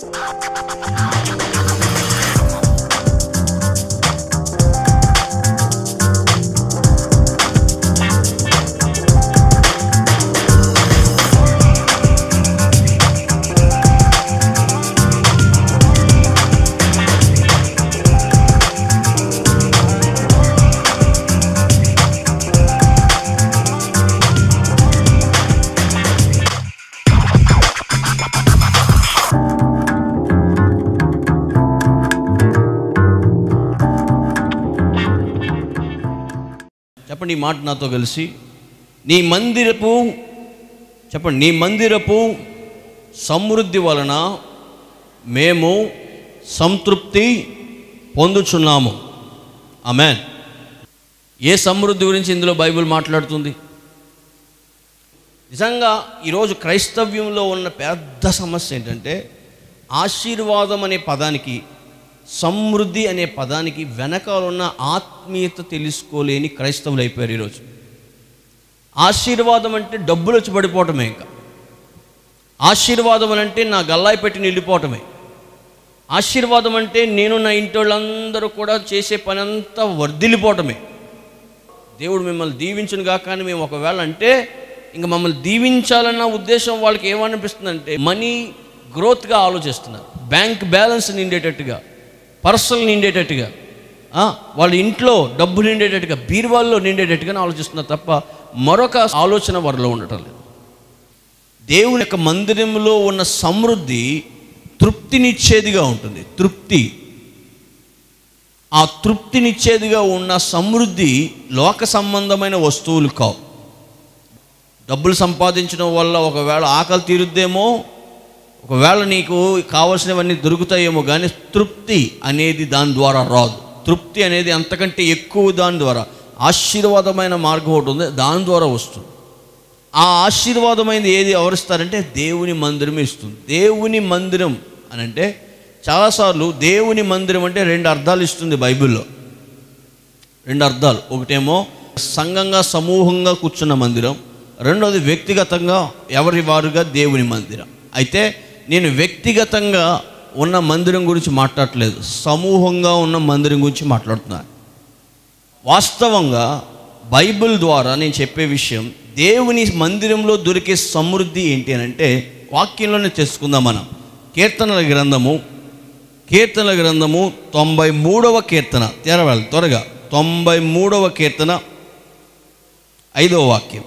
చెప్పండి ఈ మాట నాతో కలిసి నీ మందిరపు చెప్పండి నీ మందిరపు సమృద్ధి వలన మేము సంతృప్తి పొందుచున్నాము ఆమెన్ ఏ సమృద్ధి గురించి ఇందులో బైబిల్ మాట్లాడుతుంది నిజంగా ఈరోజు క్రైస్తవ్యంలో ఉన్న పెద్ద సమస్య ఏంటంటే ఆశీర్వాదం అనే పదానికి సమృద్ధి అనే పదానికి వెనకాల ఉన్న ఆత్మీయత తెలుసుకోలేని క్రైస్తవులు అయిపోయారు ఈరోజు ఆశీర్వాదం అంటే డబ్బులు వచ్చి పడిపోవటమే ఇంకా ఆశీర్వాదం అని అంటే నా గల్లాయి పెట్టి నిండిపోవటమే ఆశీర్వాదం అంటే నేను నా ఇంటి వాళ్ళందరూ కూడా చేసే పని అంతా వర్ధిల్లిపోవటమే దేవుడు మిమ్మల్ని దీవించును గాక అని మేము ఒకవేళ అంటే ఇంకా మమ్మల్ని దీవించాలన్న ఉద్దేశం వాళ్ళకి ఏమనిపిస్తుందంటే మనీ గ్రోత్గా ఆలోచిస్తున్నారు బ్యాంక్ బ్యాలెన్స్ నిండేటట్టుగా పర్సనల్ నిండేటట్టుగా ఆ, వాళ్ళ ఇంట్లో డబ్బు నిండేటట్టుగా బీరువాల్లో నిండేటట్టుగా ఆలోచిస్తున్నారు తప్ప మరొక ఆలోచన వారిలో ఉండటం లేదు దేవుని యొక్క మందిరంలో ఉన్న సమృద్ధి తృప్తినిచ్చేదిగా ఉంటుంది తృప్తి ఆ తృప్తినిచ్చేదిగా ఉన్న సమృద్ధి లోక సంబంధమైన వస్తువులు కావు డబ్బులు సంపాదించడం వల్ల ఒకవేళ ఆకలి తీరుద్దేమో ఒకవేళ నీకు కావలసినవన్నీ దొరుకుతాయేమో కానీ తృప్తి అనేది దాని ద్వారా రాదు తృప్తి అనేది అంతకంటే ఎక్కువ దాని ద్వారా ఆశీర్వాదమైన మార్గం ఒకటి ఉంది దాని ద్వారా వస్తుంది ఆ ఆశీర్వాదమైనది ఏది ఎవరిస్తారంటే దేవుని మందిరం ఇస్తుంది దేవుని మందిరం అని అంటే చాలాసార్లు దేవుని మందిరం అంటే రెండు అర్థాలు ఇస్తుంది బైబిల్లో రెండు అర్థాలు ఒకటేమో సంఘంగా సమూహంగా కూర్చున్న మందిరం రెండోది వ్యక్తిగతంగా ఎవరి వారుగా దేవుని మందిరం అయితే నేను వ్యక్తిగతంగా ఉన్న మందిరం గురించి మాట్లాడట్లేదు సమూహంగా ఉన్న మందిరం గురించి మాట్లాడుతున్నాను వాస్తవంగా బైబిల్ ద్వారా నేను చెప్పే విషయం దేవుని మందిరంలో దొరికే సమృద్ధి ఏంటి అని అంటే వాక్యంలోనే తెలుసుకుందాం మనం కీర్తనల గ్రంథము కీర్తనల గ్రంథము తొంభై మూడవ కీర్తన తెరవాలి త్వరగా తొంభై మూడవ కీర్తన ఐదవ వాక్యం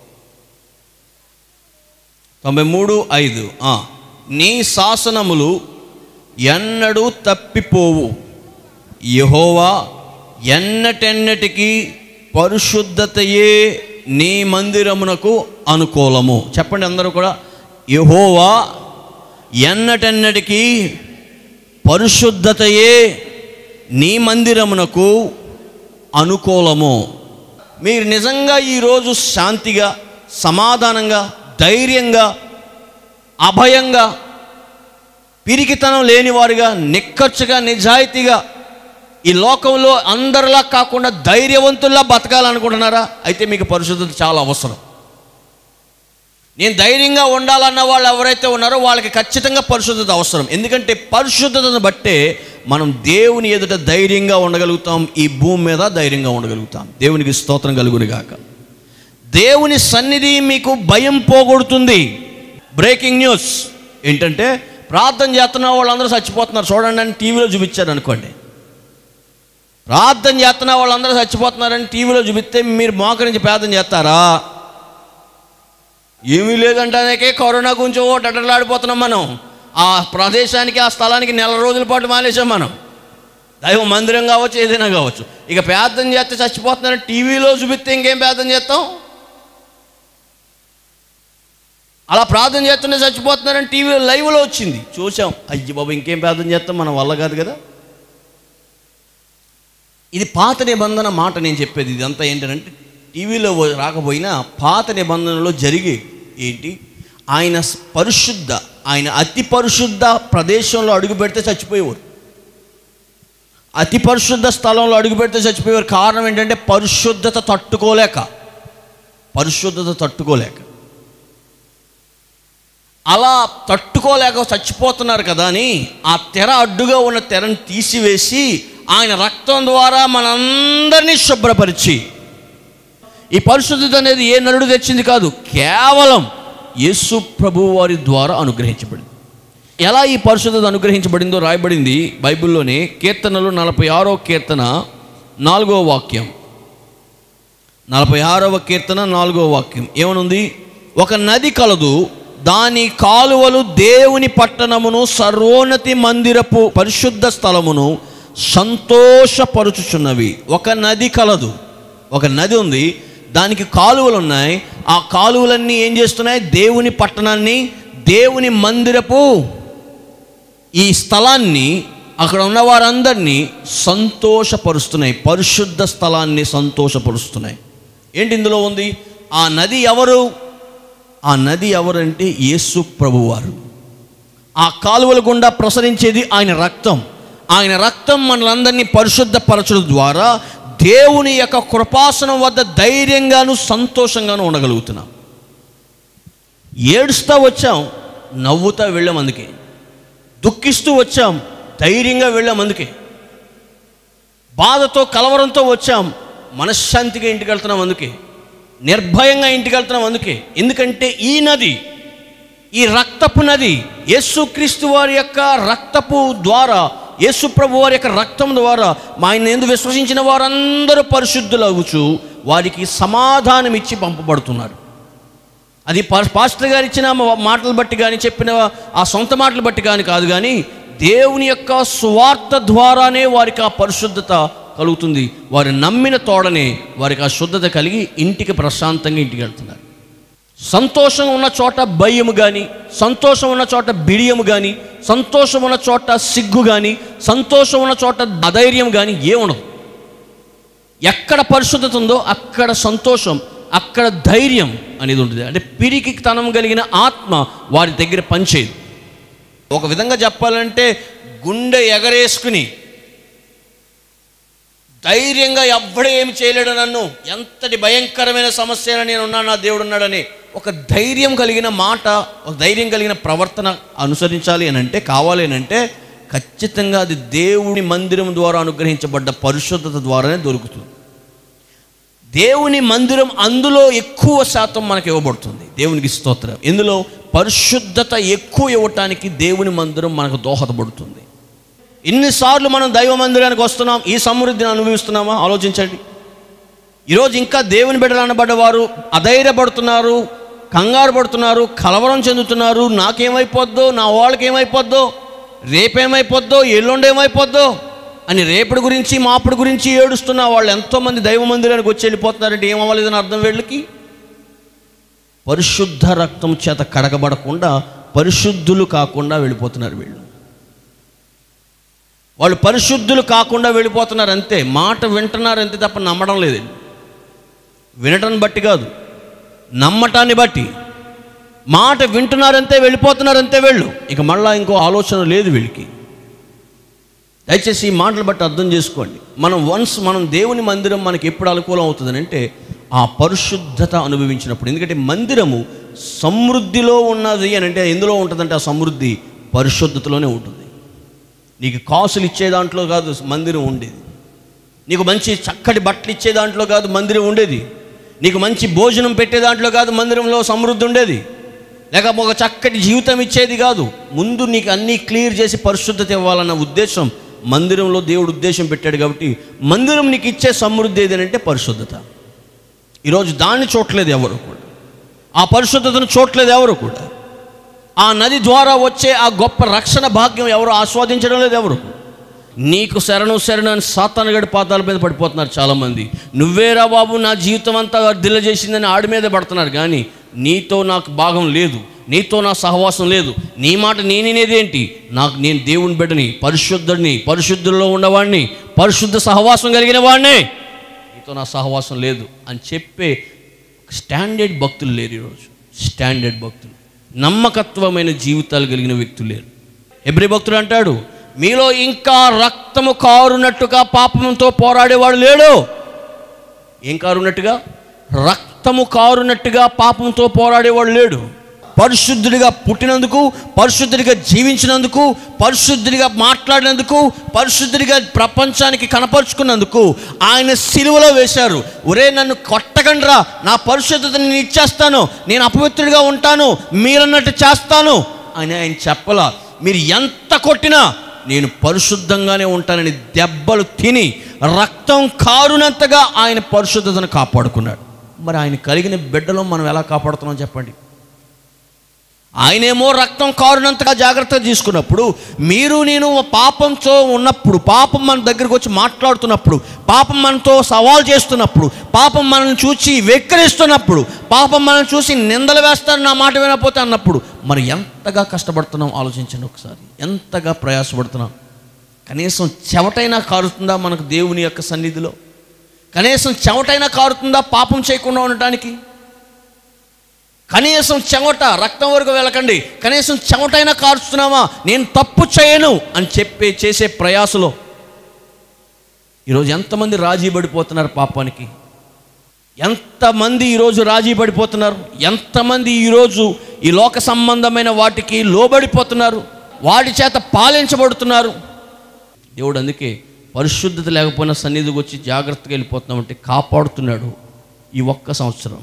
తొంభై మూడు ఐదు ఆ. నీ శాసనములు ఎన్నడూ తప్పిపోవు యహోవా ఎన్నటెన్నటికి పరిశుద్ధతయే నీ మందిరమునకు అనుకూలము చెప్పండి అందరూ కూడా యహోవా ఎన్నటెన్నటికి పరిశుద్ధతయే నీ మందిరమునకు అనుకూలము మీరు నిజంగా ఈరోజు శాంతిగా సమాధానంగా ధైర్యంగా అభయంగా పిరికితనం లేనివారుగా నిక్కచ్చుగా నిజాయితీగా ఈ లోకంలో అందరిలా కాకుండా ధైర్యవంతుల్లా బతకాలనుకుంటున్నారా అయితే మీకు పరిశుద్ధత చాలా అవసరం నేను ధైర్యంగా ఉండాలన్న వాళ్ళు ఎవరైతే ఉన్నారో వాళ్ళకి ఖచ్చితంగా పరిశుద్ధత అవసరం ఎందుకంటే పరిశుద్ధతను బట్టే మనం దేవుని ఎదుట ధైర్యంగా ఉండగలుగుతాం ఈ భూమి మీద ధైర్యంగా ఉండగలుగుతాం దేవునికి స్తోత్రం కలుగును గాక దేవుని సన్నిధి మీకు భయం పోగొడుతుంది బ్రేకింగ్ న్యూస్ ఏంటంటే ప్రార్థన చేస్తున్న వాళ్ళందరూ చచ్చిపోతున్నారు చూడండి అని టీవీలో చూపించారు అనుకోండి ప్రార్థన చేస్తున్న వాళ్ళందరూ చచ్చిపోతున్నారని టీవీలో చూపిస్తే మీరు మోకరించి ప్రార్థన చేస్తారా ఏమీ లేదంటానికే కరోనా గురించి ఓ టటలాడిపోతున్నాం మనం ఆ ప్రదేశానికి ఆ స్థలానికి నెల రోజుల పాటు మానేసాం మనం దైవ మందిరం కావచ్చు ఏదైనా కావచ్చు ఇక ప్రార్థన చేస్తే చచ్చిపోతున్నారని టీవీలో చూపిస్తే ఇంకేం ప్రార్థన చేస్తాం అలా ప్రార్థన చేస్తుంటే చచ్చిపోతున్నారని టీవీలో లైవ్లో వచ్చింది చూసాం అయ్యి బాబు ఇంకేం ప్రార్థన చేస్తాం మన వల్ల కాదు కదా ఇది పాత నిబంధన మాట నేను చెప్పేది ఇదంతా ఏంటంటే టీవీలో రాకపోయినా పాత నిబంధనలో జరిగే ఏంటి ఆయన పరిశుద్ధ ఆయన అతి పరిశుద్ధ ప్రదేశంలో అడుగు పెడితే చచ్చిపోయేవారు అతి పరిశుద్ధ స్థలంలో అడుగు పెడితే చచ్చిపోయేవారు కారణం ఏంటంటే పరిశుద్ధత తట్టుకోలేక పరిశుద్ధత తట్టుకోలేక అలా తట్టుకోలేక చచ్చిపోతున్నారు కదా అని ఆ తెర అడ్డుగా ఉన్న తెరను తీసివేసి ఆయన రక్తం ద్వారా మనందరినీ శుభ్రపరిచి ఈ పరిశుద్ధత అనేది ఏ నరుడు తెచ్చింది కాదు కేవలం యేసు ప్రభు వారి ద్వారా అనుగ్రహించబడింది ఎలా ఈ పరిశుద్ధత అనుగ్రహించబడిందో రాయబడింది బైబిల్లోనే కీర్తనలు నలభై ఆరో కీర్తన నాలుగో వాక్యం నలభై ఆరవ కీర్తన నాలుగో వాక్యం ఏమనుంది ఒక నది కలదు దాని కాలువలు దేవుని పట్టణమును సర్వోన్నతి మందిరపు పరిశుద్ధ స్థలమును సంతోషపరుచుచున్నవి ఒక నది కలదు ఒక నది ఉంది దానికి కాలువలు ఉన్నాయి ఆ కాలువలన్నీ ఏం చేస్తున్నాయి దేవుని పట్టణాన్ని దేవుని మందిరపు ఈ స్థలాన్ని అక్కడ ఉన్న వారందరినీ సంతోషపరుస్తున్నాయి పరిశుద్ధ స్థలాన్ని సంతోషపరుస్తున్నాయి ఏంటి ఇందులో ఉంది ఆ నది ఎవరు ఆ నది ఎవరంటే యేసు ప్రభువారు ఆ కాలువల గుండా ప్రసరించేది ఆయన రక్తం ఆయన రక్తం మనలందరినీ పరిశుద్ధపరచడం ద్వారా దేవుని యొక్క కృపాసనం వద్ద ధైర్యంగాను సంతోషంగాను ఉండగలుగుతున్నాం ఏడుస్తూ వచ్చాం నవ్వుతా వెళ్ళాం అందుకే దుఃఖిస్తూ వచ్చాం ధైర్యంగా వెళ్ళాం అందుకే బాధతో కలవరంతో వచ్చాం మనశ్శాంతిగా ఇంటికి వెళ్తున్నాం అందుకే నిర్భయంగా ఇంటికి వెళ్తున్నాం అందుకే ఎందుకంటే ఈ నది ఈ రక్తపు నది యేసుక్రీస్తు వారి యొక్క రక్తపు ద్వారా యేసు ప్రభు వారి యొక్క రక్తం ద్వారా మా ఆయన ఎందు విశ్వసించిన వారందరూ పరిశుద్ధులవుచు వారికి సమాధానం ఇచ్చి పంపబడుతున్నారు అది పా- పాస్టర్ గారు ఇచ్చిన మా- మాటలు బట్టి కానీ చెప్పిన ఆ సొంత మాటలు బట్టి కానీ కాదు కానీ దేవుని యొక్క స్వార్థ ద్వారానే వారికి ఆ పరిశుద్ధత కలుగుతుంది వారు నమ్మిన తోడనే వారికి ఆ శుద్ధత కలిగి ఇంటికి ప్రశాంతంగా ఇంటికి వెళ్తున్నారు సంతోషం ఉన్న చోట భయము కానీ సంతోషం ఉన్న చోట బిడియము కానీ సంతోషం ఉన్న చోట సిగ్గు కానీ సంతోషం ఉన్న చోట అధైర్యం కానీ ఏముండదు ఎక్కడ పరిశుద్ధత ఉందో అక్కడ సంతోషం అక్కడ ధైర్యం అనేది ఉంటుంది అంటే పిరికి తనం కలిగిన ఆత్మ వారి దగ్గర పనిచేయదు ఒక విధంగా చెప్పాలంటే గుండె ఎగరేసుకుని ధైర్యంగా ఎవ్వడే ఏమి చేయలేడు నన్ను ఎంతటి భయంకరమైన సమస్య నేను ఉన్నాను నా దేవుడు ఉన్నాడని ఒక ధైర్యం కలిగిన మాట ఒక ధైర్యం కలిగిన ప్రవర్తన అనుసరించాలి అని అంటే కావాలి అని అంటే ఖచ్చితంగా అది దేవుని మందిరం ద్వారా అనుగ్రహించబడ్డ పరిశుద్ధత ద్వారానే దొరుకుతుంది దేవుని మందిరం అందులో ఎక్కువ శాతం మనకు ఇవ్వబడుతుంది దేవునికి స్తోత్రం ఇందులో పరిశుద్ధత ఎక్కువ ఇవ్వటానికి దేవుని మందిరం మనకు దోహదపడుతుంది ఇన్నిసార్లు మనం దైవ మందిరానికి వస్తున్నాం ఈ సమృద్ధిని అనుభవిస్తున్నామా ఆలోచించండి ఈరోజు ఇంకా దేవుని బిడ్డలు అనబడ్డ వారు అధైర్యపడుతున్నారు కంగారు పడుతున్నారు కలవరం చెందుతున్నారు నాకేమైపోద్దో నా వాళ్ళకి ఏమైపోద్దో రేపేమైపోద్దో ఎల్లుండి ఏమైపోద్దో అని రేపటి గురించి మాపటి గురించి ఏడుస్తున్న వాళ్ళు ఎంతోమంది దైవ మందిరానికి వచ్చి వెళ్ళిపోతున్నారంటే ఏమవ్వలేదని అర్థం వీళ్ళకి పరిశుద్ధ రక్తం చేత కడగబడకుండా పరిశుద్ధులు కాకుండా వెళ్ళిపోతున్నారు వీళ్ళు వాళ్ళు పరిశుద్ధులు కాకుండా వెళ్ళిపోతున్నారు అంతే మాట వింటున్నారు అంతే తప్ప నమ్మడం లేదు వినటాన్ని బట్టి కాదు నమ్మటాన్ని బట్టి మాట వింటున్నారంతే వెళ్ళిపోతున్నారంతే వెళ్ళు ఇక మళ్ళా ఇంకో ఆలోచన లేదు వీళ్ళకి దయచేసి ఈ మాటలు బట్టి అర్థం చేసుకోండి మనం వన్స్ మనం దేవుని మందిరం మనకి ఎప్పుడు అనుకూలం అవుతుందని అంటే ఆ పరిశుద్ధత అనుభవించినప్పుడు ఎందుకంటే మందిరము సమృద్ధిలో ఉన్నది అని అంటే ఎందులో ఉంటుందంటే ఆ సమృద్ధి పరిశుద్ధతలోనే ఉంటుంది నీకు కాసులు ఇచ్చే దాంట్లో కాదు మందిరం ఉండేది నీకు మంచి చక్కటి బట్టలు ఇచ్చే దాంట్లో కాదు మందిరం ఉండేది నీకు మంచి భోజనం పెట్టే దాంట్లో కాదు మందిరంలో సమృద్ధి ఉండేది లేక ఒక చక్కటి జీవితం ఇచ్చేది కాదు ముందు నీకు అన్నీ క్లియర్ చేసి పరిశుద్ధత ఇవ్వాలన్న ఉద్దేశం మందిరంలో దేవుడు ఉద్దేశం పెట్టాడు కాబట్టి మందిరం నీకు ఇచ్చే సమృద్ధి ఏదనంటే పరిశుద్ధత ఈరోజు దాన్ని చూడలేదు ఎవరు కూడా ఆ పరిశుద్ధతను చూడలేదు ఎవరు కూడా ఆ నది ద్వారా వచ్చే ఆ గొప్ప రక్షణ భాగ్యం ఎవరు ఆస్వాదించడం లేదు ఎవరు నీకు శరణు శరణు అని సాతానగడి పాతాల మీద పడిపోతున్నారు చాలామంది నువ్వేరా బాబు నా జీవితం అంతా దిల్ల చేసిందని ఆడి మీద పడుతున్నారు కానీ నీతో నాకు భాగం లేదు నీతో నా సహవాసం లేదు నీ మాట నేనేదేంటి నాకు నేను దేవుని బిడ్డని పరిశుద్ధుడిని పరిశుద్ధుల్లో ఉన్నవాడిని పరిశుద్ధ సహవాసం కలిగిన వాడిని నీతో నా సహవాసం లేదు అని చెప్పే స్టాండర్డ్ భక్తులు లేరు ఈరోజు స్టాండర్డ్ భక్తులు నమ్మకత్వమైన జీవితాలు కలిగిన వ్యక్తులు లేరు ఎబ్రి భక్తుడు అంటాడు మీలో ఇంకా రక్తము కారునట్టుగా పాపంతో పోరాడేవాడు లేడు ఏం కారునట్టుగా రక్తము కారునట్టుగా పాపంతో పోరాడేవాడు లేడు పరిశుద్ధుడిగా పుట్టినందుకు పరిశుద్ధుడిగా జీవించినందుకు పరిశుద్ధుడిగా మాట్లాడినందుకు పరిశుద్ధుడిగా ప్రపంచానికి కనపరుచుకున్నందుకు ఆయన సిలువలో వేశారు ఒరే నన్ను కొట్టకండిరా నా పరిశుద్ధతని నేను ఇచ్చేస్తాను నేను అపవిత్రుడిగా ఉంటాను మీరన్నట్టు చేస్తాను అని ఆయన చెప్పలా మీరు ఎంత కొట్టినా నేను పరిశుద్ధంగానే ఉంటానని దెబ్బలు తిని రక్తం కారునంతగా ఆయన పరిశుద్ధతను కాపాడుకున్నాడు మరి ఆయన కలిగిన బిడ్డలో మనం ఎలా కాపాడుతున్నాం చెప్పండి ఆయనేమో రక్తం కారునంతగా జాగ్రత్త తీసుకున్నప్పుడు మీరు నేను పాపంతో ఉన్నప్పుడు పాపం మన దగ్గరికి వచ్చి మాట్లాడుతున్నప్పుడు పాపం మనతో సవాల్ చేస్తున్నప్పుడు పాపం మనల్ని చూసి వెక్కిరిస్తున్నప్పుడు పాపం మనల్ని చూసి నిందలు వేస్తాను నా మాట వినకపోతే అన్నప్పుడు మరి ఎంతగా కష్టపడుతున్నాం ఆలోచించండి ఒకసారి ఎంతగా ప్రయాసపడుతున్నాం కనీసం చెవటైనా కారుతుందా మనకు దేవుని యొక్క సన్నిధిలో కనీసం చెవటైనా కారుతుందా పాపం చేయకుండా ఉండటానికి కనీసం చెమట రక్తం వరకు వెళ్ళకండి కనీసం చెమటైనా కారుస్తున్నామా నేను తప్పు చేయను అని చెప్పే చేసే ప్రయాసలో ఈరోజు ఎంతమంది రాజీ పడిపోతున్నారు పాపానికి ఎంతమంది ఈరోజు రాజీ పడిపోతున్నారు ఎంతమంది ఈరోజు ఈ లోక సంబంధమైన వాటికి లోబడిపోతున్నారు వాటి చేత పాలించబడుతున్నారు దేవుడు అందుకే పరిశుద్ధత లేకపోయినా సన్నిధికి వచ్చి జాగ్రత్తగా వెళ్ళిపోతున్నామంటే కాపాడుతున్నాడు ఈ ఒక్క సంవత్సరం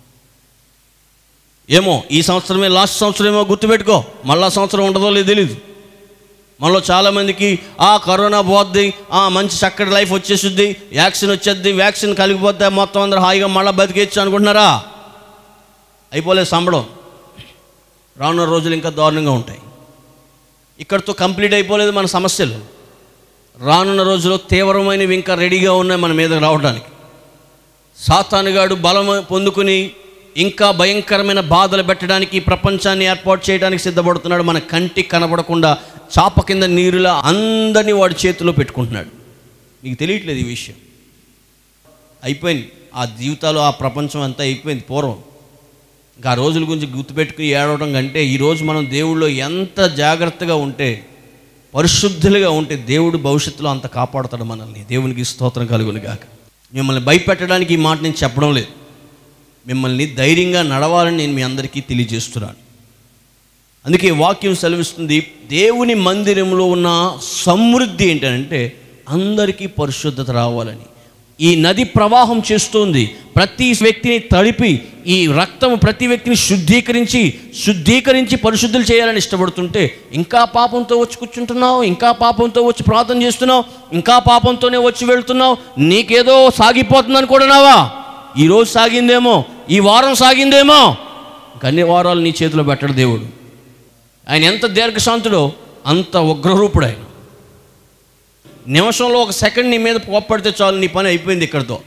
ఏమో ఈ సంవత్సరమే లాస్ట్ సంవత్సరం ఏమో గుర్తుపెట్టుకో మళ్ళా సంవత్సరం ఉండదో లేదో తెలీదు మనలో చాలామందికి ఆ కరోనా పోద్ది ఆ మంచి చక్కటి లైఫ్ వచ్చేసిద్ది వ్యాక్సిన్ వచ్చేద్ది వ్యాక్సిన్ కలిగిపోతే మొత్తం అందరూ హాయిగా మళ్ళీ బతికేచ్చు అనుకుంటున్నారా అయిపోలేదు సంబడం రానున్న రోజులు ఇంకా దారుణంగా ఉంటాయి ఇక్కడితో కంప్లీట్ అయిపోలేదు మన సమస్యలు రానున్న రోజుల్లో తీవ్రమైనవి ఇంకా రెడీగా ఉన్నాయి మన మీద రావడానికి సాతానుగాడు బలం పొందుకుని ఇంకా భయంకరమైన బాధలు పెట్టడానికి ఈ ప్రపంచాన్ని ఏర్పాటు చేయడానికి సిద్ధపడుతున్నాడు మన కంటికి కనబడకుండా చాప కింద నీరులా అందరినీ వాడి చేతిలో పెట్టుకుంటున్నాడు మీకు తెలియట్లేదు ఈ విషయం అయిపోయింది ఆ జీవితాలు ఆ ప్రపంచం అంతా అయిపోయింది పూర్వం ఇంకా ఆ రోజుల గురించి గుర్తుపెట్టుకుని ఏడవడం కంటే ఈరోజు మనం దేవుళ్ళో ఎంత జాగ్రత్తగా ఉంటే పరిశుద్ధులుగా ఉంటే దేవుడు భవిష్యత్తులో అంత కాపాడుతాడు మనల్ని దేవునికి స్తోత్రం కలుగును గాక మిమ్మల్ని భయపెట్టడానికి ఈ మాట నేను చెప్పడం లేదు మిమ్మల్ని ధైర్యంగా నడవాలని నేను మీ అందరికీ తెలియజేస్తున్నాను అందుకే వాక్యం సెలవిస్తుంది దేవుని మందిరంలో ఉన్న సమృద్ధి ఏంటంటే అందరికీ పరిశుద్ధత రావాలని ఈ నది ప్రవాహం చేస్తుంది ప్రతి వ్యక్తిని తడిపి ఈ రక్తం ప్రతి వ్యక్తిని శుద్ధీకరించి శుద్ధీకరించి పరిశుద్ధులు చేయాలని ఇష్టపడుతుంటే ఇంకా పాపంతో వచ్చి కూర్చుంటున్నావు ఇంకా పాపంతో వచ్చి ప్రార్థన చేస్తున్నావు ఇంకా పాపంతోనే వచ్చి వెళ్తున్నావు నీకేదో సాగిపోతుంది అనుకుంటున్నావా ఈరోజు సాగిందేమో ఈ వారం సాగిందేమో గన్ని వారాలు నీ చేతిలో పెట్టడు దేవుడు ఆయన ఎంత దీర్ఘశాంతుడో అంత ఉగ్రరూపుడు ఆయన నిమిషంలో ఒక సెకండ్ నీ మీద కోప్పడితే చాలు నీ పని అయిపోయింది ఇక్కడితో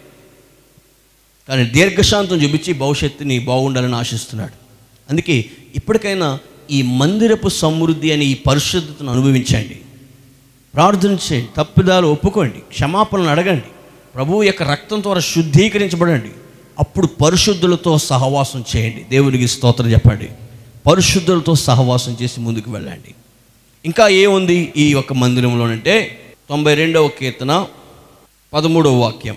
కానీ దీర్ఘశాంతం చూపించి భవిష్యత్తుని బాగుండాలని ఆశిస్తున్నాడు అందుకే ఇప్పటికైనా ఈ మందిరపు సమృద్ధి అనే ఈ పరిశుద్ధతను అనుభవించండి ప్రార్థన చేయండి తప్పిదాలు ఒప్పుకోండి క్షమాపణలు అడగండి ప్రభువు యొక్క రక్తం ద్వారా శుద్ధీకరించబడండి అప్పుడు పరిశుద్ధులతో సహవాసం చేయండి దేవునికి స్తోత్రం చెప్పండి పరిశుద్ధులతో సహవాసం చేసి ముందుకు వెళ్ళండి ఇంకా ఏముంది ఈ యొక్క మందిరంలోనంటే తొంభై రెండవ కీర్తన పదమూడవ వాక్యం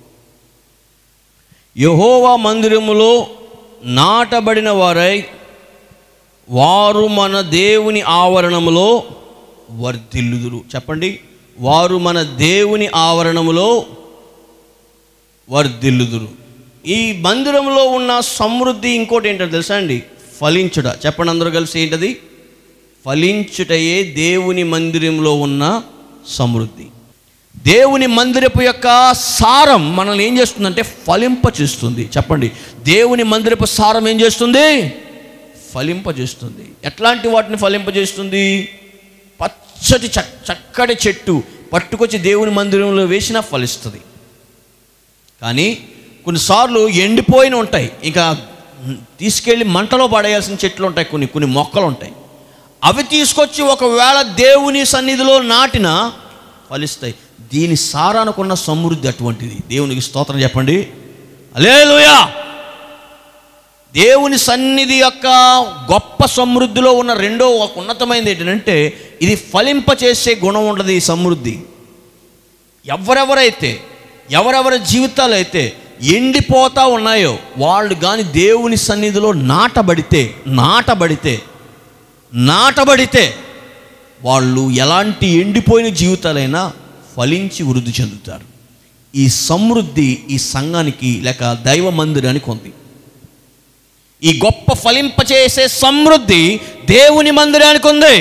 యహోవా మందిరములో నాటబడిన వారై వారు మన దేవుని ఆవరణములో వర్ధిల్లుదురు చెప్పండి వారు మన దేవుని ఆవరణములో వర్ధిల్లుదురు ఈ మందిరంలో ఉన్న సమృద్ధి ఇంకోటి ఏంటో తెలుసా అండి ఫలించుట చెప్పండి అందరూ కలిసి ఏంటది ఫలించుటయే దేవుని మందిరంలో ఉన్న సమృద్ధి దేవుని మందిరపు యొక్క సారం మనల్ని ఏం చేస్తుందంటే ఫలింప చేస్తుంది చెప్పండి దేవుని మందిరపు సారం ఏం చేస్తుంది ఫలింపజేస్తుంది ఎట్లాంటి వాటిని ఫలింపజేస్తుంది పచ్చటి చక్ చక్కటి చెట్టు పట్టుకొచ్చి దేవుని మందిరంలో వేసినా ఫలిస్తుంది కానీ కొన్నిసార్లు ఎండిపోయిన ఉంటాయి ఇంకా తీసుకెళ్ళి మంటలో పడేయాల్సిన చెట్లు ఉంటాయి కొన్ని కొన్ని మొక్కలు ఉంటాయి అవి తీసుకొచ్చి ఒకవేళ దేవుని సన్నిధిలో నాటిన ఫలిస్తాయి దీని సారానుకున్న సమృద్ధి అటువంటిది దేవునికి స్తోత్రం చెప్పండి అలేలుయా దేవుని సన్నిధి యొక్క గొప్ప సమృద్ధిలో ఉన్న రెండో ఒక ఉన్నతమైనది ఏంటంటే ఇది ఫలింపచేసే గుణం ఉండదు ఈ సమృద్ధి ఎవరెవరైతే ఎవరెవరి జీవితాలు అయితే ఎండిపోతా ఉన్నాయో వాళ్ళు కానీ దేవుని సన్నిధిలో నాటబడితే నాటబడితే నాటబడితే వాళ్ళు ఎలాంటి ఎండిపోయిన జీవితాలైనా ఫలించి వృద్ధి చెందుతారు ఈ సమృద్ధి ఈ సంఘానికి లేక దైవ మందిరానికి ఉంది ఈ గొప్ప ఫలింపచేసే సమృద్ధి దేవుని మందిరానికి ఉంది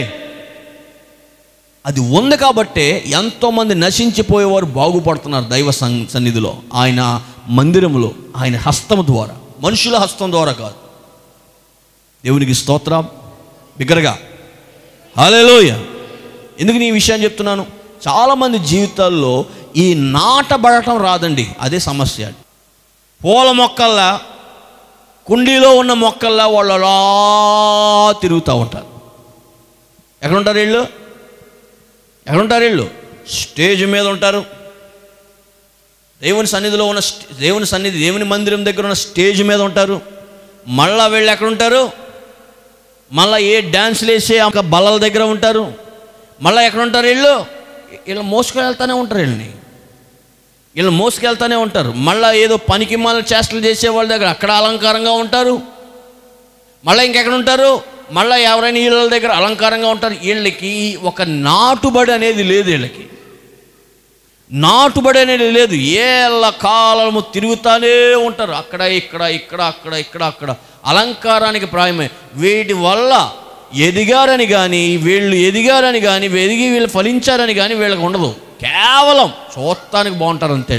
అది ఉంది కాబట్టే ఎంతోమంది నశించిపోయేవారు బాగుపడుతున్నారు దైవ సం- సన్నిధిలో ఆయన మందిరంలో ఆయన హస్తం ద్వారా మనుషుల హస్తం ద్వారా కాదు దేవునికి స్తోత్రం బిగ్గరగా హల్లెలూయా ఎందుకు నీ విషయాన్ని చెప్తున్నాను చాలామంది జీవితాల్లో ఈ నాటబడటం రాదండి అదే సమస్య పూల మొక్కల్లా కుండీలో ఉన్న మొక్కల్లా వాళ్ళు అలా తిరుగుతూ ఉంటారు ఎక్కడుంటారు వీళ్ళు ఎక్కడుంటారు వీళ్ళు స్టేజ్ మీద ఉంటారు దేవుని సన్నిధిలో ఉన్న స్టే- దేవుని సన్నిధి దేవుని మందిరం దగ్గర ఉన్న స్టేజ్ మీద ఉంటారు మళ్ళా వీళ్ళు ఎక్కడ ఉంటారు మళ్ళీ ఏ డ్యాన్స్లు వేసే ఒక బల్లల దగ్గర ఉంటారు మళ్ళీ ఎక్కడ ఉంటారు వీళ్ళు వీళ్ళు మోసుకొని వెళ్తానే ఉంటారు వీళ్ళని వీళ్ళు మోసుకెళ్తానే ఉంటారు మళ్ళీ ఏదో పనికి మాల చేష్టలు చేసే వాళ్ళ దగ్గర అక్కడ అలంకారంగా ఉంటారు మళ్ళీ ఇంకెక్కడ ఉంటారు మళ్ళీ ఎవరైనా వీళ్ళ దగ్గర అలంకారంగా ఉంటారు వీళ్ళకి ఒక నాటుబడి అనేది లేదు వీళ్ళకి నాటుబడి అనేది లేదు ఏళ్ళ కాలము తిరుగుతానే ఉంటారు అక్కడ ఇక్కడ ఇక్కడ అక్కడ ఇక్కడ అక్కడ అలంకారానికి ప్రాయమే వీటి వల్ల ఎదిగారని కానీ వీళ్ళు ఎదిగారని కానీ ఎదిగి వీళ్ళు ఫలించారని కానీ వీళ్ళకి ఉండదు కేవలం చూడటానికి బాగుంటారు అంతే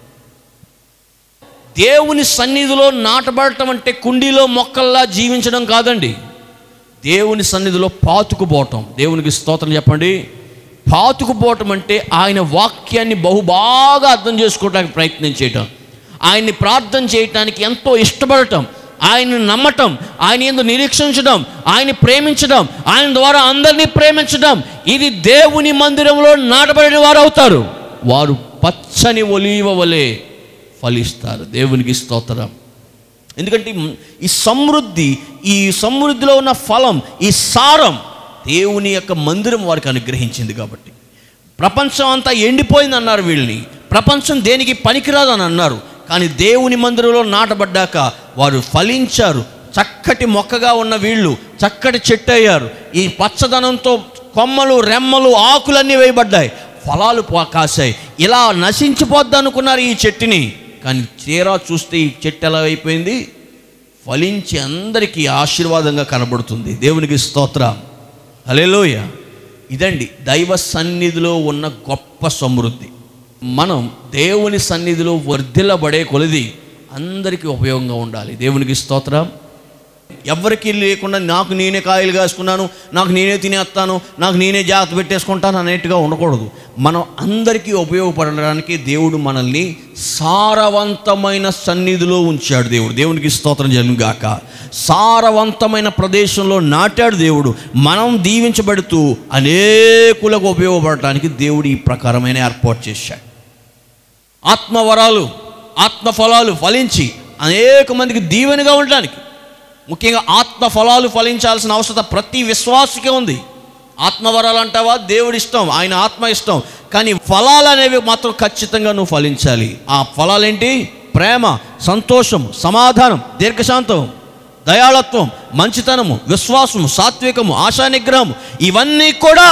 దేవుని సన్నిధిలో నాటబడటం అంటే కుండీలో మొక్కల్లా జీవించడం కాదండి దేవుని సన్నిధిలో పాతుకుపోవటం దేవునికి స్తోత్రం చెప్పండి పాతుకుపోవటం అంటే ఆయన వాక్యాన్ని బహుబాగా అర్థం చేసుకోవడానికి ప్రయత్నం చేయటం ఆయన్ని ప్రార్థన చేయటానికి ఎంతో ఇష్టపడటం ఆయన్ని నమ్మటం ఆయన ఎందు నిరీక్షించడం ఆయన్ని ప్రేమించడం ఆయన ద్వారా అందరినీ ప్రేమించడం ఇది దేవుని మందిరంలో నాటబడిన వారు అవుతారు వారు పచ్చని ఒలీవ వలె ఫలిస్తారు దేవునికి స్తోత్రం ఎందుకంటే ఈ సమృద్ధి ఈ సమృద్ధిలో ఉన్న ఫలం ఈ సారం దేవుని యొక్క మందిరం వారికి అనుగ్రహించింది కాబట్టి ప్రపంచం అంతా ఎండిపోయింది అన్నారు వీళ్ళని ప్రపంచం దేనికి పనికిరాదు అని అన్నారు కానీ దేవుని మందిరంలో నాటబడ్డాక వారు ఫలించారు చక్కటి మొక్కగా ఉన్న వీళ్ళు చక్కటి చెట్టు అయ్యారు ఈ పచ్చదనంతో కొమ్మలు రెమ్మలు ఆకులన్నీ వేయబడ్డాయి ఫలాలు పో- కాశాయి ఇలా నశించిపోద్ది అనుకున్నారు ఈ చెట్టుని కానీ తీరా చూస్తే ఈ చెట్టు ఎలా అయిపోయింది ఫలించి అందరికీ ఆశీర్వాదంగా కనబడుతుంది దేవునికి స్తోత్ర హల్లెలూయ ఇదండి దైవ సన్నిధిలో ఉన్న గొప్ప సమృద్ధి మనం దేవుని సన్నిధిలో వర్ధిల్లబడే కొలది అందరికీ ఉపయోగంగా ఉండాలి దేవునికి స్తోత్రం ఎవరికి లేకుండా నాకు నేనే కాయలు కాసుకున్నాను నాకు నేనే తినేస్తాను నాకు నేనే జాగ్రత్త పెట్టేసుకుంటాను అనేట్టుగా ఉండకూడదు మనం అందరికీ ఉపయోగపడడానికి దేవుడు మనల్ని సారవంతమైన సన్నిధిలో ఉంచాడు దేవుడు దేవునికి స్తోత్రం జరుగుగాక సారవంతమైన ప్రదేశంలో నాటాడు దేవుడు మనం దీవించబడుతూ అనేకులకు ఉపయోగపడటానికి దేవుడు ఈ ప్రకారమైన ఏర్పాటు చేశాడు ఆత్మవరాలు ఆత్మఫలాలు ఫలించి అనేక మందికి దీవెనగా ఉండడానికి ముఖ్యంగా ఆత్మ ఫలాలు ఫలించాల్సిన అవసరం ప్రతి విశ్వాసకే ఉంది ఆత్మవరాలు అంటావా దేవుడి ఇష్టం ఆయన ఆత్మ ఇష్టం కానీ ఫలాలు అనేవి మాత్రం ఖచ్చితంగా నువ్వు ఫలించాలి ఆ ఫలాలేంటి ప్రేమ సంతోషం సమాధానం దీర్ఘశాంతం దయాళత్వం మంచితనము విశ్వాసము సాత్వికము ఆశా నిగ్రహము ఇవన్నీ కూడా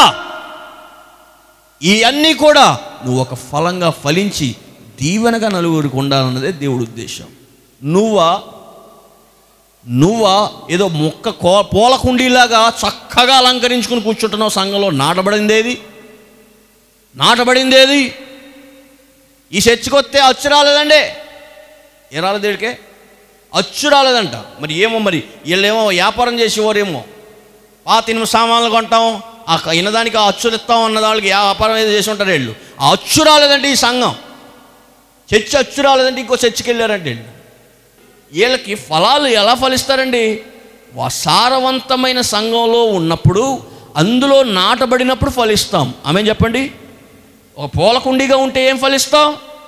ఈ అన్నీ కూడా నువ్వు ఒక ఫలంగా ఫలించి దీవెనగా నలుగురికి ఉండాలన్నదే దేవుడి ఉద్దేశం నువ్వా నువ్వా ఏదో మొక్క కో పూల కుండీలాగా చక్కగా అలంకరించుకుని కూర్చుంటున్నావు సంఘంలో నాటబడిందేది నాటబడిందేది ఈ చర్చికొస్తే అచ్చు రాలేదండి ఏ రాలేదు వీడికే అచ్చు రాలేదంట మరి ఏమో మరి వీళ్ళేమో వ్యాపారం చేసేవారేమో పాత ఇనుము సామాన్లు కొంటాం ఆ క- ఇనదానికి ఆ అచ్చులు ఇస్తాం అన్న వాళ్ళకి వ్యాపారం ఏదో చేసి ఉంటారు వీళ్ళు ఆ అచ్చు రాలేదంటే ఈ సంఘం చర్చి అచ్చు రాలేదంటే ఇంకో చర్చికి వెళ్ళారంటే వీళ్ళు. వీళ్ళకి ఫలాలు ఎలా ఫలిస్తారండి వా- సారవంతమైన సంఘంలో ఉన్నప్పుడు అందులో నాటబడినప్పుడు ఫలిస్తాం ఆమె చెప్పండి ఒక పూలకుండిగా ఉంటే ఏం ఫలిస్తాం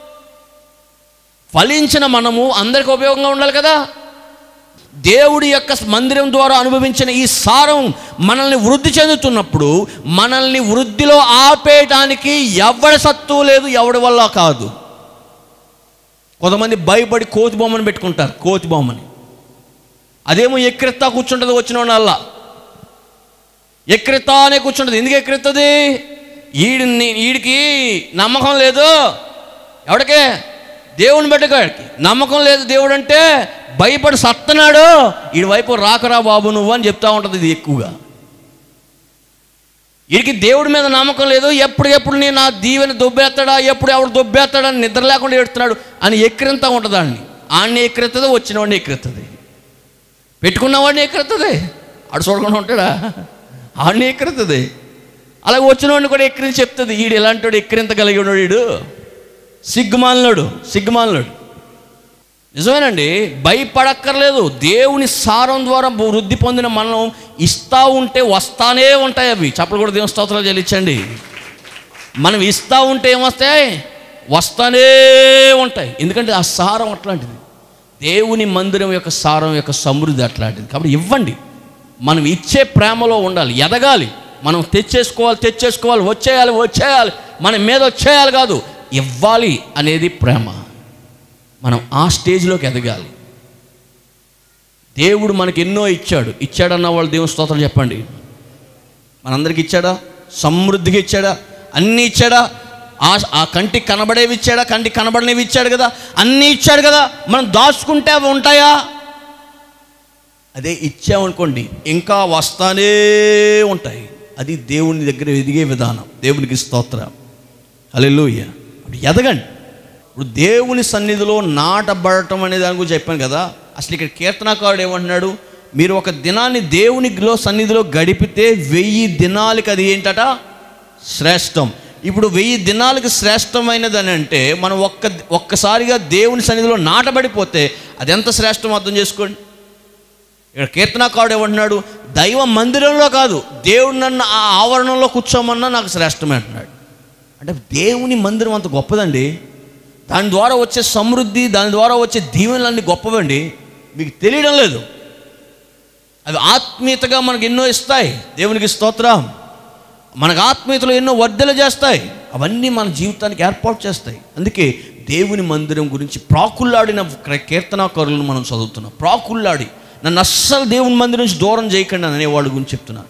ఫలించిన మనము అందరికి ఉపయోగంగా ఉండాలి కదా దేవుడి యొక్క మందిరం ద్వారా అనుభవించిన ఈ సారం మనల్ని వృద్ధి చెందుతున్నప్పుడు మనల్ని వృద్ధిలో ఆపేయటానికి ఎవడి సత్తు లేదు ఎవడి వల్ల కాదు కొంతమంది భయపడి కోతి బొమ్మను పెట్టుకుంటారు కోతి బొమ్మని అదేమో ఎక్కిరిస్తా కూర్చుంటుంది వచ్చిన వాళ్ళ ఎక్కిరిస్తానే కూర్చుంటుంది ఎందుకు ఎక్కిరిస్తుంది ఈడి ఈడికి నమ్మకం లేదు ఎవడికే దేవుని బిడ్డగాడికి నమ్మకం లేదు దేవుడు అంటే భయపడి సత్తనాడు ఈడి వైపు రాకరా బాబు నువ్వు అని చెప్తా ఉంటుంది ఇది ఎక్కువగా వీడికి దేవుడి మీద నమ్మకం లేదు ఎప్పుడు ఎప్పుడు నేను నా దీవెని దొబ్బేస్తాడా ఎప్పుడు ఎవడు దొబ్బేస్తాడా అని నిద్ర లేకుండా ఏడుస్తున్నాడు అని ఎక్కిరింతా ఉంటుంది ఆడిని ఆడిని ఎక్కిరెత్తది వచ్చిన వాడిని ఎక్కిరెత్తది పెట్టుకున్న వాడిని ఎక్కిరెత్తది ఆడు చూడకుండా ఉంటాడా ఆడిని ఎక్కిరెత్తది అలాగే వచ్చిన వాడిని కూడా ఎక్కిరించి చెప్తుంది ఈడు ఎలాంటి వాడు ఎక్కిరింతగలిగి ఉన్నాడు వీడు సిగ్గుమాలినాడు సిగ్గుమాలినాడు నిజమేనండి భయపడక్కర్లేదు దేవుని సారం ద్వారా వృద్ధి పొందిన మనం ఇస్తా ఉంటే వస్తానే ఉంటాయి అవి చప్పలు కూడా దేవుని స్తోత్రాలు చెల్లించండి మనం ఇస్తా ఉంటే ఏమొస్తాయి వస్తానే ఉంటాయి ఎందుకంటే ఆ సారం అట్లాంటిది దేవుని మందిరం యొక్క సారం యొక్క సమృద్ధి అట్లాంటిది కాబట్టి ఇవ్వండి మనం ఇచ్చే ప్రేమలో ఉండాలి ఎదగాలి మనం తెచ్చేసుకోవాలి తెచ్చేసుకోవాలి వచ్చేయాలి వచ్చేయాలి మన మీద వచ్చేయాలి కాదు ఇవ్వాలి అనేది ప్రేమ మనం ఆ స్టేజ్లోకి ఎదగాలి దేవుడు మనకి ఎన్నో ఇచ్చాడు ఇచ్చాడన్న వాళ్ళు దేవుని స్తోత్రం చెప్పండి మనందరికి ఇచ్చాడా సమృద్ధిగా ఇచ్చాడా అన్నీ ఇచ్చాడా ఆ ఆ కంటికి కనబడేవి ఇచ్చాడా కంటికి కనబడనివి ఇచ్చాడు కదా అన్నీ ఇచ్చాడు కదా మనం దాచుకుంటే అవి ఉంటాయా అదే ఇచ్చామనుకోండి ఇంకా వస్తానే ఉంటాయి అది దేవుని దగ్గర ఎదిగే విధానం దేవునికి స్తోత్రం హల్లెలూయా అప్పుడు ఎదగండి ఇప్పుడు దేవుని సన్నిధిలో నాటబడటం అనే దాని గురించి చెప్పాను కదా అసలు ఇక్కడ కీర్తనకారుడు ఏమంటున్నాడు మీరు ఒక దినాన్ని దేవునిలో సన్నిధిలో గడిపితే వెయ్యి దినాలకి అది ఏంటట శ్రేష్టం ఇప్పుడు వెయ్యి దినాలకి శ్రేష్టమైనది అని అంటే మనం ఒక్క ఒక్కసారిగా దేవుని సన్నిధిలో నాటబడిపోతే అది ఎంత శ్రేష్టం అర్థం చేసుకోండి ఇక్కడ కీర్తనకారుడు ఏమంటున్నాడు దైవ మందిరంలో కాదు దేవుడు నన్ను ఆ ఆవరణంలో కూర్చోమన్నా నాకు శ్రేష్టమే అంటున్నాడు అంటే దేవుని మందిరం అంత గొప్పదండి దాని ద్వారా వచ్చే సమృద్ధి దాని ద్వారా వచ్చే దీవెనలన్నీ గొప్పవండి మీకు తెలియడం లేదు అవి ఆత్మీయతగా మనకు ఎన్నో ఇస్తాయి దేవునికి స్తోత్రం మనకు ఆత్మీయతలో ఎన్నో వర్ధలు చేస్తాయి అవన్నీ మన జీవితానికి ఏర్పాటు చేస్తాయి అందుకే దేవుని మందిరం గురించి ప్రాకుల్లాడిన కీర్తనాకారులను మనం చదువుతున్నాం ప్రాకుల్లాడి నన్ను అస్సలు దేవుని మందిరం నుంచి దూరం చేయకండి అనే వాళ్ళ గురించి చెప్తున్నాను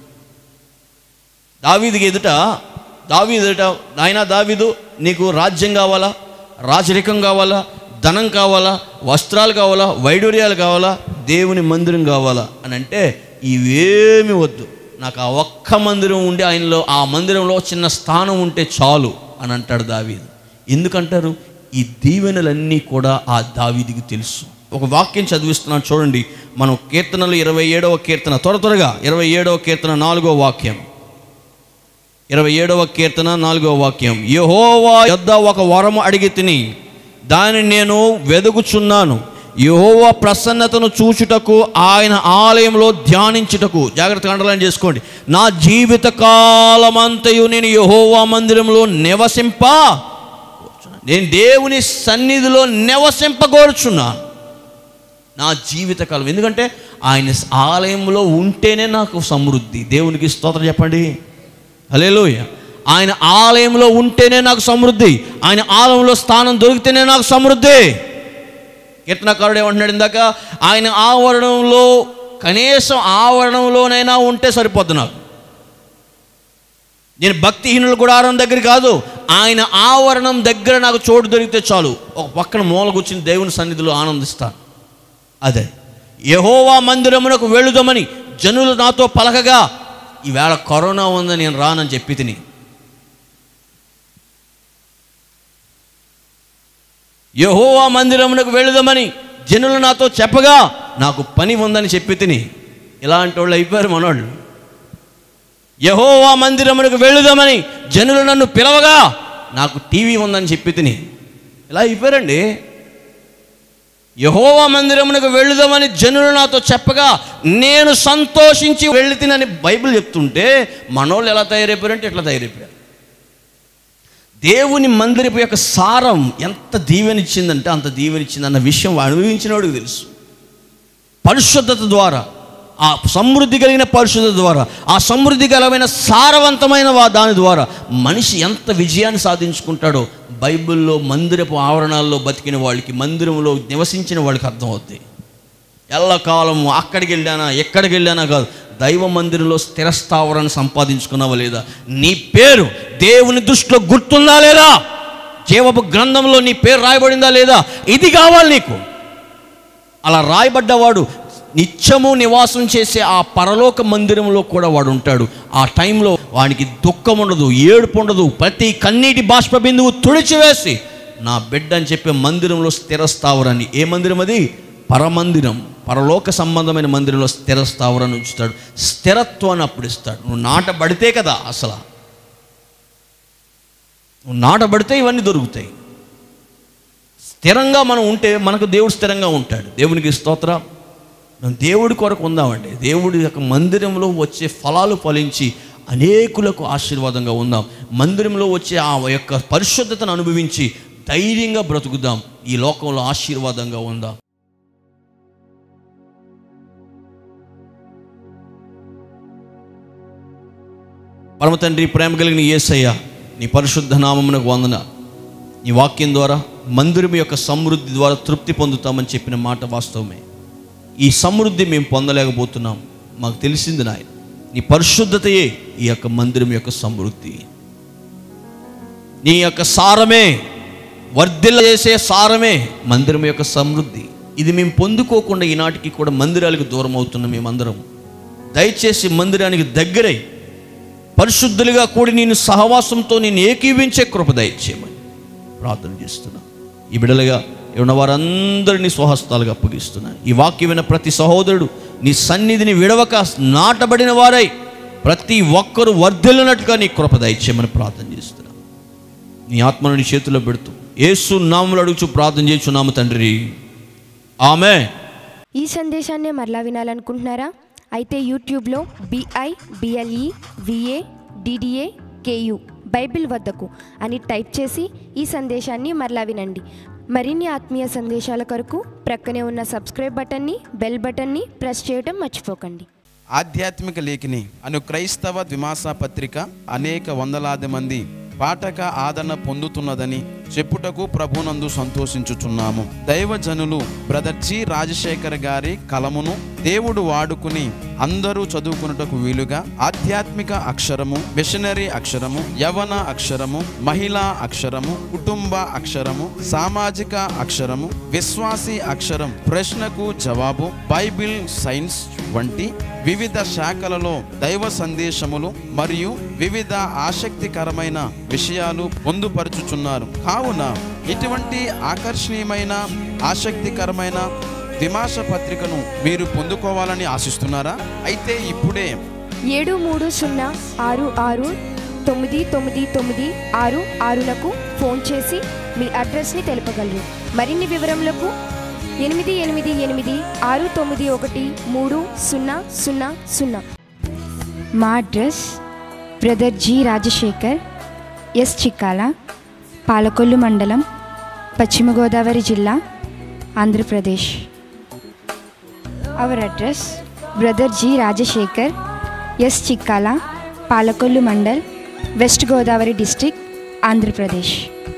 దావీదికి ఎదుట దావీదు ఎదుట నాయన దావీదు నీకు రాజ్యం కావాలా రాజరికం కావాలా ధనం కావాలా వస్త్రాలు కావాలా వైడూర్యాలు కావాలా దేవుని మందిరం కావాలా అని అంటే ఇవేమి వద్దు నాకు ఆ ఒక్క మందిరం ఉండి ఆయనలో ఆ మందిరంలో చిన్న స్థానం ఉంటే చాలు అని అంటాడు దావీదు ఎందుకంటారు ఈ దీవెనలన్నీ కూడా ఆ దావీదికి తెలుసు ఒక వాక్యం చదివిస్తున్నాను చూడండి మనం కీర్తనలు ఇరవై ఏడవ కీర్తన త్వర త్వరగా ఇరవై ఏడవ కీర్తన నాలుగో వాక్యం ఇరవై ఏడవ కీర్తన నాలుగవ వాక్యం యహోవా యొద్ద ఒక వరము అడిగి తిని దానిని నేను వెదుగుచున్నాను యహోవా ప్రసన్నతను చూచుటకు ఆయన ఆలయంలో ధ్యానించుటకు జాగ్రత్తగా అండర్లైన్ చేసుకోండి నా జీవిత కాలమంతయు నేను యహోవా మందిరంలో నివసింప నేను దేవుని సన్నిధిలో నివసింపగోరుచున్నాను నా జీవితకాలం ఎందుకంటే ఆయన ఆలయంలో ఉంటేనే నాకు సమృద్ధి దేవునికి స్తోత్రం చెప్పండి హలేలోయ ఆయన ఆలయంలో ఉంటేనే నాకు సమృద్ధి ఆయన ఆలయంలో స్థానం దొరికితేనే నాకు సమృద్ధి కీర్తనకారుడు ఏమంటున్నాడు ఇందాక ఆయన ఆవరణంలో కనీసం ఆవరణంలోనైనా ఉంటే సరిపోద్ది నాకు నేను భక్తిహీనుల గుడారం దగ్గర కాదు ఆయన ఆవరణం దగ్గర నాకు చోటు దొరికితే చాలు ఒక పక్కన మూల కూర్చుని దేవుని సన్నిధిలో ఆనందిస్తాను అదే యహోవా మందిరమునకు వెళుదామని జనులు నాతో పలకగా ఈవేళ కరోనా ఉందని నేను రానని చెప్పి తిని యహోవా మందిరమునకు వెళుదామని జనులు నాతో చెప్పగా నాకు పని ఉందని చెప్పి తిని ఇలాంటి వాళ్ళు అయిపోయారు మనోళ్ళు యహోవా మందిరమునకు వెళుదామని జనులు నన్ను పిలవగా నాకు టీవీ ఉందని చెప్పి తిని ఇలా అయిపోయారండి యహోవా మందిరమునకు వెళుదామని జనులు నాతో చెప్పగా నేను సంతోషించి వెళ్ళి తినని బైబిల్ చెప్తుంటే మనోళ్ళు ఎలా తయారైపోయారంటే ఇట్లా తయారైపోయారు దేవుని మందిరపు యొక్క సారం ఎంత దీవెనిచ్చిందంటే అంత దీవెనిచ్చింది అన్న విషయం అనుభవించినవాడికి తెలుసు పరిశుద్ధత ద్వారా ఆ సమృద్ధి కలిగిన పరిశుద్ధత ద్వారా ఆ సమృద్ధి కలిగిన సారవంతమైన వా- దాని ద్వారా మనిషి ఎంత విజయాన్ని సాధించుకుంటాడో బైబిల్లో మందిరపు ఆవరణాల్లో బతికిన వాళ్ళకి మందిరంలో నివసించిన వాళ్ళకి అర్థమవుతాయి ఎల్లకాలం అక్కడికి వెళ్ళానా ఎక్కడికి వెళ్ళానా కాదు దైవ మందిరంలో స్థిరస్థావరాన్ని సంపాదించుకున్నావా లేదా నీ పేరు దేవుని దృష్టిలో గుర్తుందా లేదా జీవపు గ్రంథంలో నీ పేరు రాయబడిందా లేదా ఇది కావాలి నీకు అలా రాయబడ్డవాడు నిత్యము నివాసం చేసే ఆ పరలోక మందిరంలో కూడా వాడు ఉంటాడు ఆ టైంలో వానికి దుఃఖం ఉండదు ఏడుపు ఉండదు ప్రతి కన్నీటి బాష్ప బిందువు తుడిచివేసి నా బిడ్డ అని చెప్పే మందిరంలో స్థిరస్థావరాన్ని ఏ మందిరం అది పరమందిరం పరలోక సంబంధమైన మందిరంలో స్థిరస్థావరాన్ని ఉంచుతాడు స్థిరత్వాన్ని అప్పుడు ఇస్తాడు నువ్వు నాటబడితే కదా అసలు నువ్వు నాటబడితే ఇవన్నీ దొరుకుతాయి స్థిరంగా మనం ఉంటే మనకు దేవుడు స్థిరంగా ఉంటాడు దేవునికి స్తోత్రం మనం దేవుడి కొరకు ఉందామండి దేవుడి యొక్క మందిరంలో వచ్చే ఫలాలు ఫలించి అనేకులకు ఆశీర్వాదంగా ఉందాం మందిరంలో వచ్చే ఆ యొక్క పరిశుద్ధతను అనుభవించి ధైర్యంగా బ్రతుకుదాం ఈ లోకంలో ఆశీర్వాదంగా ఉందాం పరమ తండ్రి ప్రేమ కలిగిన యేసయ్య నీ పరిశుద్ధ నామమునకు వందన నీ వాక్యం ద్వారా మందిరం యొక్క సమృద్ధి ద్వారా తృప్తి పొందుతామని చెప్పిన మాట వాస్తవమే ఈ సమృద్ధి మేము పొందలేకపోతున్నాం మాకు తెలిసింది నాయన నీ పరిశుద్ధతయే ఈ యొక్క మందిరం యొక్క సమృద్ధి నీ యొక్క సారమే వర్ధిల్ల చేసే సారమే మందిరం యొక్క సమృద్ధి ఇది మేము పొందుకోకుండా ఈనాటికి కూడా మందిరాలకు దూరం అవుతున్నాం మేమందరం దయచేసి మందిరానికి దగ్గరై పరిశుద్ధులుగా కూడి నేను సహవాసంతో నేను ఏకీవించే కృప దయచేయమని ప్రార్థన చేస్తున్నా ఈ బిడలుగా ఉన్న వారందరినీ స్వహస్తాలుగా అప్పగిస్తున్నాను ఈ వాక్యం విన్న ప్రతి సహోదరుడు నీ సన్నిధిని విడవక నాటబడిన వారై ప్రతి ఒక్కరూ వర్ధిల్లినట్టుగా నీ కృప దయచేయమని ప్రార్థన చేస్తున్నా నీ ఆత్మను నీ చేతిలో పెడుతూ ఏసు నాములు అడుగుచు ప్రార్థన చేస్తున్నాము తండ్రి ఆమె ఈ సందేశాన్ని మరలా వినాలనుకుంటున్నారా అయితే యూట్యూబ్లో B I B L E V A D D A K U Bible వద్దకు అని టైప్ చేసి ఈ సందేశాన్ని మరలా వినండి మరిన్ని ఆత్మీయ సందేశాల కొరకు ప్రక్కనే ఉన్న సబ్స్క్రైబ్ బటన్ని బెల్ బటన్ని ప్రెస్ చేయడం మర్చిపోకండి ఆధ్యాత్మిక లేఖిని అను క్రైస్తవ ద్విమాస పత్రిక అనేక వందలాది మంది పాఠక ఆదరణ పొందుతున్నదని చెప్పుటకు ప్రభునందు సంతోషించుచున్నాము దైవజనులు బ్రదర్ జి రాజశేఖర్ గారి కలమును దేవుడు వాడుకుని అందరూ చదువుకున్నటకు వీలుగా ఆధ్యాత్మిక అక్షరము మిషనరీ అక్షరము యవన అక్షరము మహిళా అక్షరము కుటుంబ అక్షరము సామాజిక అక్షరము విశ్వాసీ అక్షరం ప్రశ్నకు జవాబు బైబిల్ సైన్స్ వంటి వివిధ శాఖలలో దైవ సందేశములు మరియు వివిధ ఆసక్తికరమైన విషయాలు పొందుపరుచుచున్నారు కావున ఇటువంటి ఆకర్షణీయమైన ఆసక్తికరమైన విమాస పత్రికను మీరు పొందుకోవాలని ఆశిస్తున్నారా అయితే ఇప్పుడే ఏడు మూడు సున్నా ఆరు ఆరు తొమ్మిది తొమ్మిది తొమ్మిది ఆరు ఆరులకు ఫోన్ చేసి మీ అడ్రస్ని తెలుపగలరు మరిన్ని వివరములకు ఎనిమిది ఎనిమిది ఎనిమిది ఆరు తొమ్మిది ఒకటి మూడు సున్నా సున్నా సున్నా మా address brother G Rajasekhar S Chikkala Palakollu మండలం పశ్చిమ గోదావరి జిల్లా Andhra Pradesh our address brother G Rajasekhar S Chikkala Palakollu mandal west Godavari district Andhra Pradesh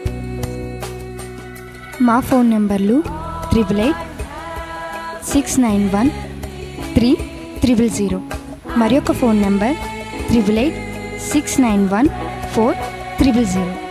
మా ఫోన్ నెంబర్లు triple eight six nine one three triple zero మరి ఒక phone number triple eight six nine one four triple zero